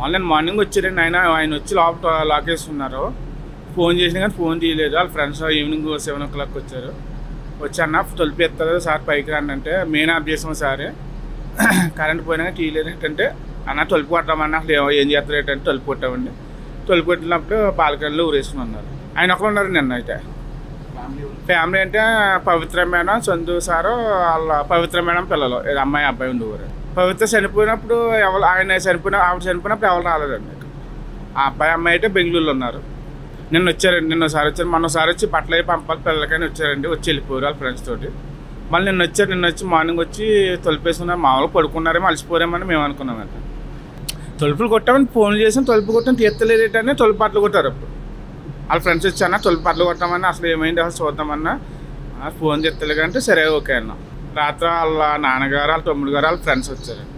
online morning వచ్చారండి ఆయన ఆయన వచ్చి లోపల లాక్ వేస్తున్నారు ఫోన్ చేసినా కానీ ఫోన్ తీయలేదు వాళ్ళ friends evening seven o'clock వచ్చారు వచ్చి అన్న తొలిపి ఎత్తారు సార్ పైకి రండి అంటే మెయిన్ ఆఫ్ చేసాం సార్ కరెంట్ పోయినా కానీ తీయలేదు ఏంటంటే అన్న తొలిపి కొట్టామన్నా అసలు ఏం- ఏం చేస్తారు ఏంటంటే తొలిపి కొట్టామండి తొలిపి కొట్టినప్పుడు పాలకల్లో ఊరేసుకుని ఉన్నారు ఆయన ఒకరు ఉన్నారు నిన్న అయితే ఫ్యామిలీ అంటే పవిత్ర మేడం చందు సారు వాళ్ళ పవిత్ర మేడం పిల్లలు ఇది అమ్మాయి అబ్బాయి ఉండేవారు పవిత్ర చనిపోయినప్పుడు ఎవరు ఆయన చనిపోయిన ఆవిడ చనిపోయినప్పుడు ఎవరు రాలేదండి ఆ అబ్బాయి అమ్మాయి అయితే బెంగళూరులో ఉన్నారు నిన్న వచ్చారండి నిన్న ఒకసారి వచ్చారు మొన్న ఒకసారి వచ్చి బట్టలు అవి పంపాలి పిల్లలకైనా వచ్చారండి వచ్చి వెళ్ళిపోయారు వాళ్ళ ఫ్రెండ్స్ తోటి మళ్ళీ నిన్న వచ్చారు నిన్న వచ్చి మార్నింగ్ వచ్చి తొలిపేసుకున్నారు మామూలుగా పడుకున్నారేమో అలసిపోరేమని మేము అనుకున్నామండి తలుపులు కొట్టామని ఫోన్ చేసాం తలుపు కొట్టాం తీర్తలేదేటని తలుపు పట్లు కొట్టారు అప్పుడు వాళ్ళ ఫ్రెండ్స్ వచ్చానా తలుపు పట్లు కొట్టామన్నా అసలు ఏమైంది అసలు చూద్దామన్నా ఆ, ఫోన్ తీర్తలేదంటే సరే ఓకే అన్న రాత్రి వాళ్ళ నాన్నగారు వాళ్ళ తమ్ముడు గారు వాళ్ళ ఫ్రెండ్స్ వచ్చారు